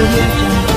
audio jungle.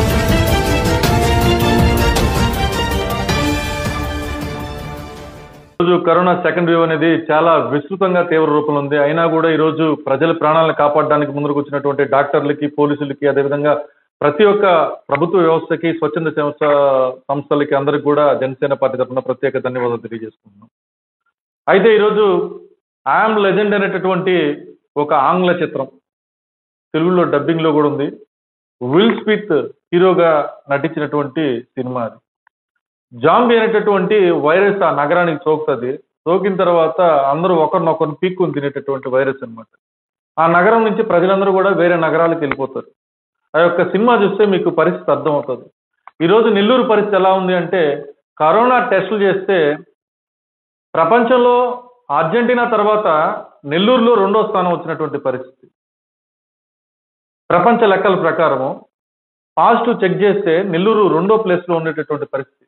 రోజు corona second wave అనేది చాలా విస్తృతంగా తీవ్ర రూపంలో ఉంది అయినా కూడా ఈ రోజు ప్రజల ప్రాణాలను కాపాడడానికి ముందుకు వచ్చినటువంటి డాక్టర్లకి పోలీసులకి అదేవిధంగా ప్రతి ఒక్క ప్రభుత్వ వ్యవస్థకి స్వచ్ఛంద సంస్థ సంస్థలకి అందరికి కూడా జనసేన పార్టీ తరఫున ప్రత్యేక ధన్యవాదాలు తెలియజేసుకుంటున్నాం అయితే ఈరోజు ఐఎమ్ లెజెండ్ అనేటటువంటి ఒక ఆంగ్ల చిత్రం తెలుగులో డబ్బింగ్ లో కూడా ఉంది విల్ స్మిత్ హీరోగా నటించినటువంటి సినిమా అది జాంబీ అనేటటువంటి వైరస్ ఆ నగరానికి సోకుతుంది సోకిన తర్వాత అందరూ ఒకరినొకరిని పీక్కుని తినేటటువంటి వైరస్ అన్నమాట ఆ నగరం నుంచి ప్రజలందరూ కూడా వేరే నగరాలకు వెళ్ళిపోతారు ఆ యొక్క సినిమా చూస్తే మీకు పరిస్థితి అర్థమవుతుంది ఈరోజు నెల్లూరు పరిస్థితి ఎలా ఉంది అంటే కరోనా టెస్టులు చేస్తే ప్రపంచంలో అర్జెంటీనా తర్వాత నెల్లూరులో రెండో స్థానం వచ్చినటువంటి పరిస్థితి ప్రపంచ లెక్కల ప్రకారము పాజిటివ్ చెక్ చేస్తే నెల్లూరు రెండో ప్లేస్లో ఉండేటటువంటి పరిస్థితి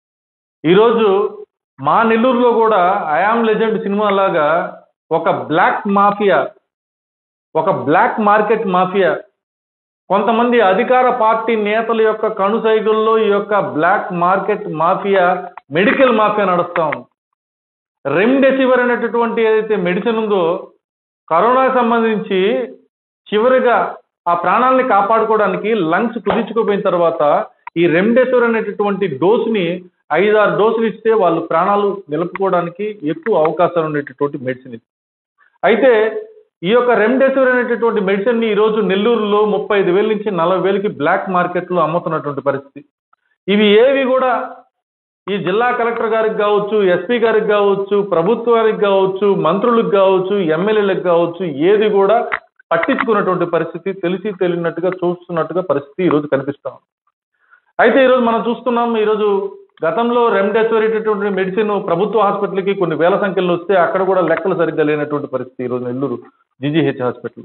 ఈరోజు మా నెల్లూరులో కూడా ఐఆమ్ లెజెండ్ సినిమా లాగా ఒక బ్లాక్ మాఫియా ఒక బ్లాక్ మార్కెట్ మాఫియా కొంతమంది అధికార పార్టీ నేతల యొక్క కనుసైగుల్లో ఈ యొక్క black market mafia medical mafia నడుస్తా ఉంది రెమ్డెసివిర్ అనేటటువంటి ఏదైతే మెడిసిన్ ఉందో కరోనాకి సంబంధించి చివరిగా ఆ ప్రాణాలని కాపాడుకోవడానికి లంగ్స్ కుదించుకుపోయిన తర్వాత ఈ రెమ్డెసివిర్ అనేటటువంటి డోసుని ఐదారు డోసులు ఇస్తే వాళ్ళు ప్రాణాలు నిలుపుకోవడానికి ఎక్కువ అవకాశాలు ఉండేటటువంటి మెడిసిన్ ఇది అయితే ఈ యొక్క రెమ్డెసివిర్ అనేటటువంటి మెడిసిన్ ని ఈ రోజు నెల్లూరులో ముప్పై ఐదు వేల నుంచి నలభై వేలకి బ్లాక్ మార్కెట్ లో అమ్ముతున్నటువంటి పరిస్థితి ఇవి ఏవి కూడా ఈ జిల్లా కలెక్టర్ గారికి కావచ్చు ఎస్పీ గారికి కావచ్చు ప్రభుత్వానికి కావచ్చు మంత్రులకు కావచ్చు ఎమ్మెల్యేలకు కావచ్చు ఏది కూడా పట్టించుకున్నటువంటి పరిస్థితి తెలిసి తెలియనట్టుగా చూస్తున్నట్టుగా పరిస్థితి ఈరోజు కనిపిస్తాం అయితే ఈరోజు మనం చూస్తున్నాం ఈరోజు గతంలో రెమ్డెసివిర్ అనేటటువంటి మెడిసిన్ ప్రభుత్వ హాస్పిటల్కి కొన్ని వేల సంఖ్యలో వస్తే అక్కడ కూడా లెక్కలు సరిగ్గా లేనటువంటి పరిస్థితి ఈరోజు నెల్లూరు జీజీహెచ్ హాస్పిటల్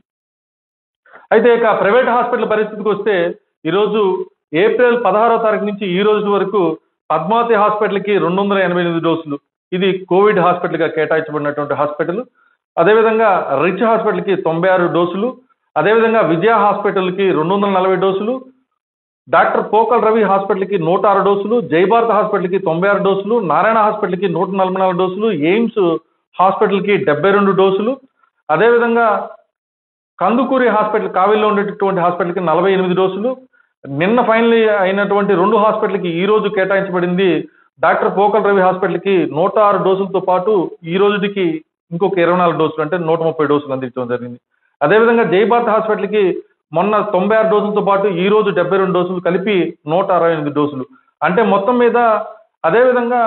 అయితే ఇక ప్రైవేట్ హాస్పిటల్ పరిస్థితికి వస్తే ఈరోజు ఏప్రిల్ పదహారో తారీఖు నుంచి ఈ రోజు వరకు పద్మావతి హాస్పిటల్కి రెండు వందల ఎనభై ఎనిమిది డోసులు ఇది కోవిడ్ హాస్పిటల్గా కేటాయించబడినటువంటి హాస్పిటల్ అదేవిధంగా రిచ్ హాస్పిటల్కి తొంభై ఆరు డోసులు అదేవిధంగా విజయ హాస్పిటల్కి రెండు వందల నలభై డోసులు డాక్టర్ పోకల్ రవి హాస్పిటల్కి నూట ఆరు డోసులు జయభారత్ హాస్పిటల్కి తొంభై ఆరు డోసులు నారాయణ హాస్పిటల్కి నూట నలభై నాలుగు డోసులు ఎయిమ్స్ హాస్పిటల్కి డెబ్బై రెండు డోసులు అదేవిధంగా కందుకూరి హాస్పిటల్ కావిల్లో ఉండేటటువంటి హాస్పిటల్కి నలభై ఎనిమిది డోసులు నిన్న ఫైనల్ అయినటువంటి రెండు హాస్పిటల్కి ఈ రోజు కేటాయించబడింది డాక్టర్ పోకల్ రవి హాస్పిటల్కి నూట ఆరు డోసులతో పాటు ఈ రోజుకి ఇంకొక ఇరవై నాలుగు డోసులు అంటే నూట ముప్పై డోసులు అందించడం జరిగింది అదేవిధంగా జయభారత్ హాస్పిటల్కి మొన్న తొంభై ఆరు డోసులతో పాటు ఈ రోజు డెబ్బై రెండు డోసులు కలిపి నూట అరవై ఎనిమిది డోసులు అంటే మొత్తం మీద అదేవిధంగా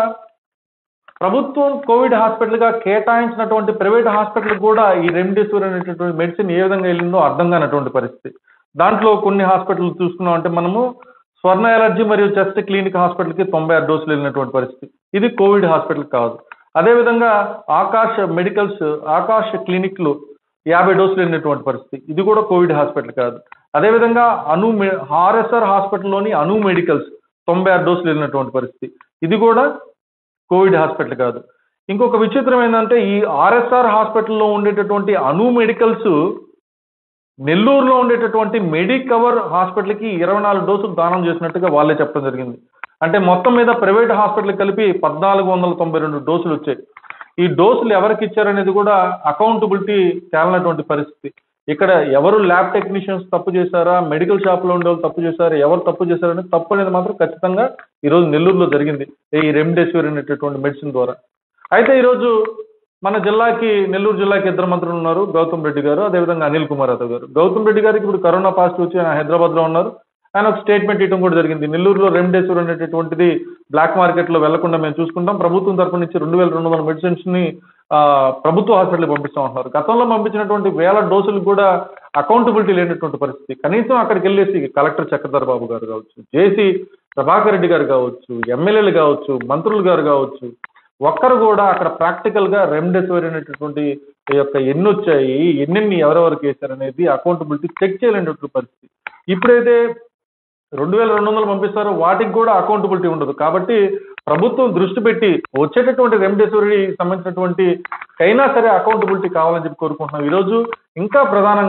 ప్రభుత్వం కోవిడ్ హాస్పిటల్గా కేటాయించినటువంటి ప్రైవేట్ హాస్పిటల్ కూడా ఈ రెమ్డెసివిర్ అనేటటువంటి మెడిసిన్ ఏ విధంగా వెళ్ళిందో అర్థం కానటువంటి పరిస్థితి దాంట్లో కొన్ని హాస్పిటల్ చూసుకున్నాం అంటే మనము స్వర్ణ ఎలర్జీ మరియు చెస్ట్ క్లినిక్ హాస్పిటల్కి తొంభై ఆరు డోసులు వెళ్ళినటువంటి పరిస్థితి ఇది కోవిడ్ హాస్పిటల్ కాదు అదేవిధంగా ఆకాష్ మెడికల్స్ ఆకాష్ క్లినిక్లు యాభై డోసులు వెళ్ళినటువంటి పరిస్థితి ఇది కూడా కోవిడ్ హాస్పిటల్ కాదు అదేవిధంగా అను ఆర్ఎస్ఆర్ హాస్పిటల్లోని అను మెడికల్స్ తొంభై ఆరు డోసులు వెళ్ళినటువంటి పరిస్థితి ఇది కూడా కోవిడ్ హాస్పిటల్ కాదు ఇంకొక విచిత్రం ఏంటంటే ఈ ఆర్ఎస్ఆర్ హాస్పిటల్లో ఉండేటటువంటి అను మెడికల్స్ నెల్లూరులో ఉండేటటువంటి మెడికవర్ హాస్పిటల్కి ఇరవై నాలుగు డోసులు దానం చేసినట్టుగా వాళ్ళే చెప్పడం జరిగింది అంటే మొత్తం మీద ప్రైవేట్ హాస్పిటల్ కలిపి పద్నాలుగు వందల తొంభై రెండు డోసులు వచ్చాయి ఈ డోసులు ఎవరికి ఇచ్చారనేది కూడా అకౌంటబిలిటీ తేలనటువంటి పరిస్థితి ఇక్కడ ఎవరు ల్యాబ్ టెక్నీషియన్స్ తప్పు చేశారా మెడికల్ షాప్లో ఉండే వాళ్ళు తప్పు చేశారా ఎవరు తప్పు చేశారనేది తప్పు అనేది మాత్రం ఖచ్చితంగా ఈరోజు నెల్లూరులో జరిగింది ఈ రెమ్డెసివిర్ అనేటటువంటి మెడిసిన్ ద్వారా అయితే ఈరోజు మన జిల్లాకి నెల్లూరు జిల్లాకి ఇద్దరు మంత్రులు ఉన్నారు గౌతమ్ రెడ్డి గారు అదేవిధంగా అనిల్ కుమార్ యాదవ్ గారు గౌతమ్ రెడ్డి గారికి ఇప్పుడు కరోనా పాజిటివ్ వచ్చి ఆయన హైదరాబాద్లో ఉన్నారు ఆయన ఒక స్టేట్మెంట్ ఇవ్వడం కూడా జరిగింది నెల్లూరులో రెమ్డెసివిర్ అనేటటువంటిది బ్లాక్ మార్కెట్లో వెళ్లకుండా మేము చూసుకుంటాం ప్రభుత్వం తరపు నుంచి రెండు వేల రెండు వందల మెడిసిన్స్ ని ఆ, ప్రభుత్వ హాస్పిటల్కి పంపిస్తా ఉంటున్నారు గతంలో పంపించినటువంటి వేల డోసులకు కూడా అకౌంటబిలిటీ లేనటువంటి పరిస్థితి కనీసం అక్కడికి వెళ్ళేసి కలెక్టర్ చక్రధర్ బాబు గారు కావచ్చు జేసీ ప్రభాకర్ రెడ్డి గారు కావచ్చు ఎమ్మెల్యేలు కావచ్చు మంత్రులు గారు కావచ్చు ఒక్కరు కూడా అక్కడ ప్రాక్టికల్ గా రెమ్డెసివిర్ అనేటటువంటి ఈ యొక్క ఎన్ని వచ్చాయి ఎన్నెన్ని ఎవరెవరికి వేశారనేది అకౌంటబిలిటీ చెక్ చేయలేనటువంటి పరిస్థితి ఇప్పుడైతే రెండు వేల రెండు వందలు పంపిస్తారో వాటికి కూడా అకౌంటబిలిటీ ఉండదు కాబట్టి ప్రభుత్వం దృష్టి పెట్టి వచ్చేటటువంటి రెమ్డెసివిర్ సంబంధించినటువంటి అయినా సరే అకౌంటబిలిటీ కావాలని చెప్పి కోరుకుంటున్నాం ఈరోజు ఇంకా ప్రధానంగా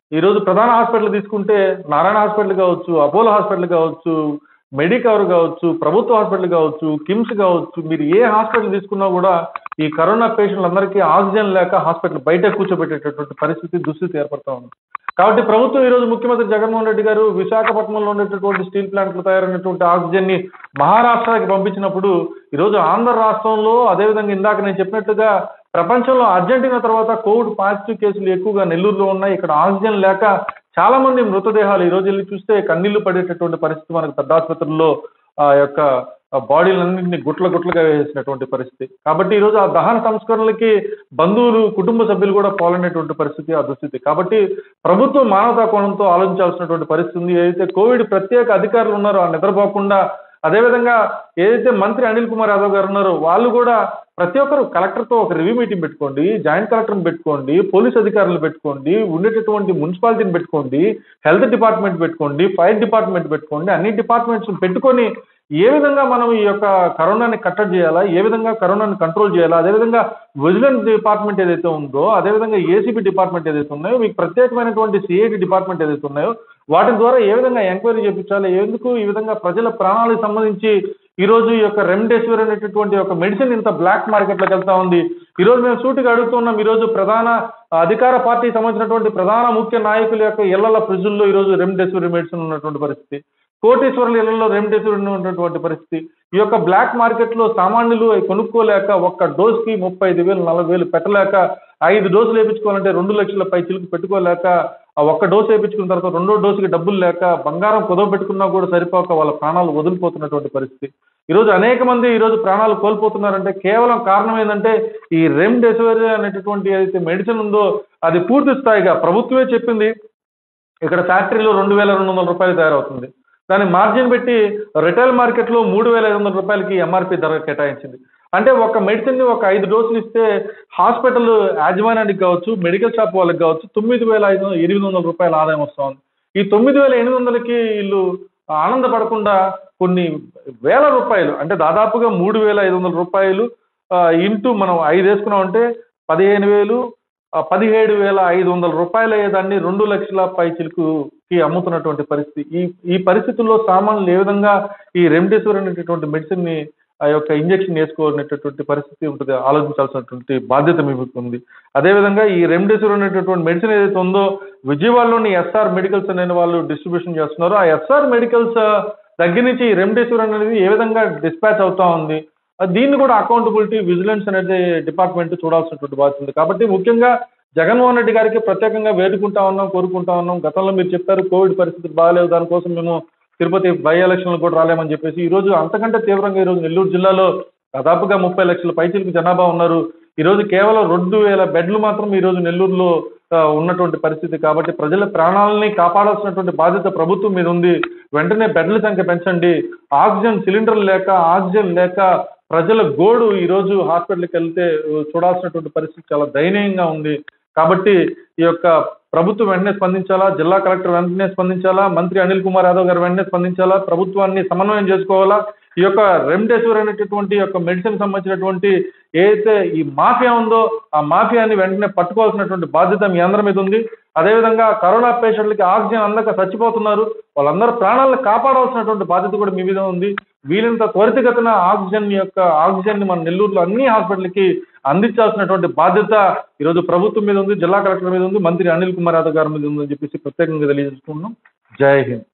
ఈరోజు ప్రధాన హాస్పిటల్ తీసుకుంటే నారాయణ హాస్పిటల్ కావచ్చు అపోలో హాస్పిటల్ కావచ్చు మెడికవర్ కావచ్చు ప్రభుత్వ హాస్పిటల్ కావచ్చు కిమ్స్ కావచ్చు మీరు ఏ హాస్పిటల్ తీసుకున్నా కూడా ఈ కరోనా పేషెంట్లందరికీ ఆక్సిజన్ లేక హాస్పిటల్ బయట కూర్చోబెట్టేటటువంటి పరిస్థితి దుస్థితి ఏర్పడతా ఉంది కాబట్టి ప్రభుత్వం ఈరోజు ముఖ్యమంత్రి జగన్మోహన్ రెడ్డి గారు విశాఖపట్నంలో ఉండేటటువంటి స్టీల్ ప్లాంట్లు తయారైనటువంటి ఆక్సిజన్ ని మహారాష్ట్రకి పంపించినప్పుడు ఈరోజు ఆంధ్ర రాష్ట్రంలో అదేవిధంగా ఇందాక నేను చెప్పినట్టుగా ప్రపంచంలో అర్జెంటీనా తర్వాత కోవిడ్ పాజిటివ్ కేసులు ఎక్కువగా నెల్లూరులో ఉన్నాయి ఇక్కడ ఆక్సిజన్ లేక చాలా మంది మృతదేహాలు ఈ రోజు వెళ్ళి చూస్తే కన్నీళ్లు పడేటటువంటి పరిస్థితి మనకు పెద్ద ఆసుపత్రుల్లో ఆ యొక్క బాడీలన్నింటినీ గుట్ల గుట్లుగా వేసినటువంటి పరిస్థితి కాబట్టి ఈరోజు ఆ దహన సంస్కరణలకి బంధువులు కుటుంబ సభ్యులు కూడా పాల్గొనేటువంటి పరిస్థితి ఆ దుస్థితి కాబట్టి ప్రభుత్వం మానవతా కోణంతో ఆలోచించాల్సినటువంటి పరిస్థితి ఉంది ఏదైతే కోవిడ్ ప్రత్యేక అధికారులు ఉన్నారో ఆ నిద్రపోకుండా అదేవిధంగా ఏదైతే మంత్రి అనిల్ కుమార్ యాదవ్ గారు ఉన్నారో వాళ్ళు కూడా ప్రతి ఒక్కరు కలెక్టర్తో ఒక రివ్యూ మీటింగ్ పెట్టుకోండి జాయింట్ కలెక్టర్ని పెట్టుకోండి పోలీస్ అధికారులు పెట్టుకోండి ఉండేటటువంటి మున్సిపాలిటీని పెట్టుకోండి హెల్త్ డిపార్ట్మెంట్ పెట్టుకోండి ఫైర్ డిపార్ట్మెంట్ పెట్టుకోండి అన్ని డిపార్ట్మెంట్స్ పెట్టుకొని ఏ విధంగా మనం ఈ యొక్క కరోనాని కట్టడి చేయాలా ఏ విధంగా కరోనాని కంట్రోల్ చేయాలా అదేవిధంగా విజిలెన్స్ డిపార్ట్మెంట్ ఏదైతే ఉందో అదేవిధంగా ఏసీబీ డిపార్ట్మెంట్ ఏదైతే ఉన్నాయో మీకు ప్రత్యేకమైనటువంటి సిఐడి డిపార్ట్మెంట్ ఏదైతే ఉన్నాయో వాటి ద్వారా ఏ విధంగా ఎంక్వైరీ చేయించాలి ఎందుకు ఈ విధంగా ప్రజల ప్రాణాలకు సంబంధించి ఈ రోజు ఈ యొక్క రెమ్డెసివిర్ అనేటటువంటి ఒక మెడిసిన్ ఇంత బ్లాక్ మార్కెట్లోకి వెళ్తా ఉంది ఈ రోజు మేము సూటిగా అడుగుతున్నాం ఈ రోజు ప్రధాన అధికార పార్టీకి సంబంధించినటువంటి ప్రధాన ముఖ్య నాయకుల యొక్క ఇళ్ల ఫ్రిడ్జుల్లో ఈ రోజు రెమ్డెసివిర్ మెడిసిన్ ఉన్నటువంటి పరిస్థితి కోటేశ్వరుల ఇళ్లలో రెమ్డెసివిర్ ఉన్నటువంటి పరిస్థితి ఈ యొక్క బ్లాక్ మార్కెట్ లో సామాన్యులు అవి కొనుక్కోలేక ఒక్క డోస్ కి ముప్పై ఐదు వేలు నలభై వేలు పెట్టలేక ఐదు డోసులు వేయించుకోవాలంటే రెండు లక్షల పై చిలుకు పెట్టుకోలేక ఆ ఒక్క డోసు వేయించుకున్న తర్వాత రెండో డోసుకి డబ్బులు లేక బంగారం కుదవ పెట్టుకున్నా కూడా సరిపోక వాళ్ళ ప్రాణాలు వదిలిపోతున్నటువంటి పరిస్థితి ఈరోజు అనేక మంది ఈరోజు ప్రాణాలు కోల్పోతున్నారంటే కేవలం కారణం ఏంటంటే ఈ రెమ్డెసివిర్ అనేటటువంటి ఏదైతే మెడిసిన్ ఉందో అది పూర్తి స్థాయిగా ప్రభుత్వమే చెప్పింది ఇక్కడ ఫ్యాక్టరీలో రెండు వేల రెండు వందల రూపాయలు తయారవుతుంది దాని మార్జిన్ పెట్టి రిటైల్ మార్కెట్లో మూడు వేల ఐదు వందల రూపాయలకి ఎంఆర్పి ధర కేటాయించింది అంటే ఒక మెడిసిన్ని ఒక ఐదు డోసులు ఇస్తే హాస్పిటల్ యాజమాన్యానికి కావచ్చు మెడికల్ షాప్ వాళ్ళకి కావచ్చు తొమ్మిది వేల ఐదు ఎనిమిది వందల రూపాయల ఆదాయం వస్తుంది ఈ తొమ్మిది వేల ఎనిమిది వందలకి వీళ్ళు ఆనందపడకుండా కొన్ని వేల రూపాయలు అంటే దాదాపుగా మూడు వేల ఐదు వందల రూపాయలు ఇంటూ మనం ఐదు వేసుకున్నామంటే పదిహేను వేలు పదిహేడు వేల ఐదు వందల రూపాయలు అయ్యేదాన్ని రెండు లక్షల పై చిలుకుకి అమ్ముతున్నటువంటి పరిస్థితి ఈ ఈ పరిస్థితుల్లో సామాన్యులు ఏ విధంగా ఈ రెమ్డెసివిర్ అనేటటువంటి మెడిసిన్ ని ఆ యొక్క ఇంజెక్షన్ వేసుకోనేటటువంటి పరిస్థితి ఉంటుంది ఆలోచించాల్సినటువంటి బాధ్యత మీకు ఉంది అదేవిధంగా ఈ రెమ్డెసివిర్ అనేటటువంటి మెడిసిన్ ఏదైతే ఉందో విజయవాడలోని ఎస్ఆర్ మెడికల్స్ అనే వాళ్ళు డిస్ట్రిబ్యూషన్ చేస్తున్నారో ఆ ఎస్ఆర్ మెడికల్స్ దగ్గర నుంచి ఈ రెమ్డెసివిర్ అనేది ఏ విధంగా డిస్పాచ్ అవుతా ఉంది దీన్ని కూడా అకౌంటబిలిటీ విజిలెన్స్ అనేది డిపార్ట్మెంట్ చూడాల్సినటువంటి బాధ్యత ఉంది కాబట్టి ముఖ్యంగా జగన్మోహన్ రెడ్డి గారికి ప్రత్యేకంగా వేడుకుంటా ఉన్నాం కోరుకుంటా ఉన్నాం గతంలో మీరు చెప్పారు కోవిడ్ పరిస్థితులు బాగాలేవు దానికోసం మేము తిరుపతి బై ఎలక్షన్లు కూడా రాలేమని చెప్పేసి ఈ రోజు అంతకంటే తీవ్రంగా ఈ రోజు నెల్లూరు జిల్లాలో దాదాపుగా ముప్పై లక్షల పైచీలకు జనాభా ఉన్నారు ఈ రోజు కేవలం రెండు వేల బెడ్లు మాత్రం ఈ రోజు నెల్లూరులో ఉన్నటువంటి పరిస్థితి కాబట్టి ప్రజల ప్రాణాలని కాపాడాల్సినటువంటి బాధ్యత ప్రభుత్వం మీద ఉంది వెంటనే బెడ్ల సంఖ్య పెంచండి ఆక్సిజన్ సిలిండర్లు లేక ఆక్సిజన్ లేక ప్రజల గోడు ఈ రోజు హాస్పిటల్కి వెళ్తే చూడాల్సినటువంటి పరిస్థితి చాలా దయనీయంగా ఉంది కాబట్టి ఈ యొక్క ప్రభుత్వం వెంటనే స్పందించాలా జిల్లా కలెక్టర్ వెంటనే స్పందించాలా మంత్రి అనిల్ కుమార్ యాదవ్ గారు వెంటనే స్పందించాలా ప్రభుత్వాన్ని సమన్వయం చేసుకోవాలా ఈ యొక్క రెమ్డెసివిర్ అనేటటువంటి యొక్క మెడిసిన్ సంబంధించినటువంటి ఏదైతే ఈ మాఫియా ఉందో ఆ మాఫియాని వెంటనే పట్టుకోవాల్సినటువంటి బాధ్యత మీ అందరి మీద ఉంది అదేవిధంగా కరోనా పేషెంట్లకి ఆక్సిజన్ అందక చచ్చిపోతున్నారు వాళ్ళందరూ ప్రాణాలను కాపాడాల్సినటువంటి బాధ్యత కూడా మీ మీద ఉంది వీలంత త్వరితగతిన ఆక్సిజన్ యొక్క ఆక్సిజన్ ని మన నెల్లూరులో అన్ని హాస్పిటల్కి అందించాల్సినటువంటి బాధ్యత ఈరోజు ప్రభుత్వం మీద ఉంది జిల్లా కలెక్టర్ మీద ఉంది మంత్రి అనిల్ కుమార్ యాదవ్ గారి మీద ఉందని చెప్పేసి ప్రత్యేకంగా తెలియజేసుకుంటున్నాం జై హింద్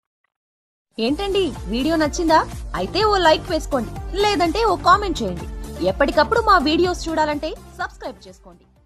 ఏంటండి వీడియో నచ్చిందా అయితే ఓ లైక్ వేసుకోండి లేదంటే ఓ కామెంట్ చేయండి ఎప్పటికప్పుడు మా వీడియోస్ చూడాలంటే సబ్స్క్రైబ్ చేసుకోండి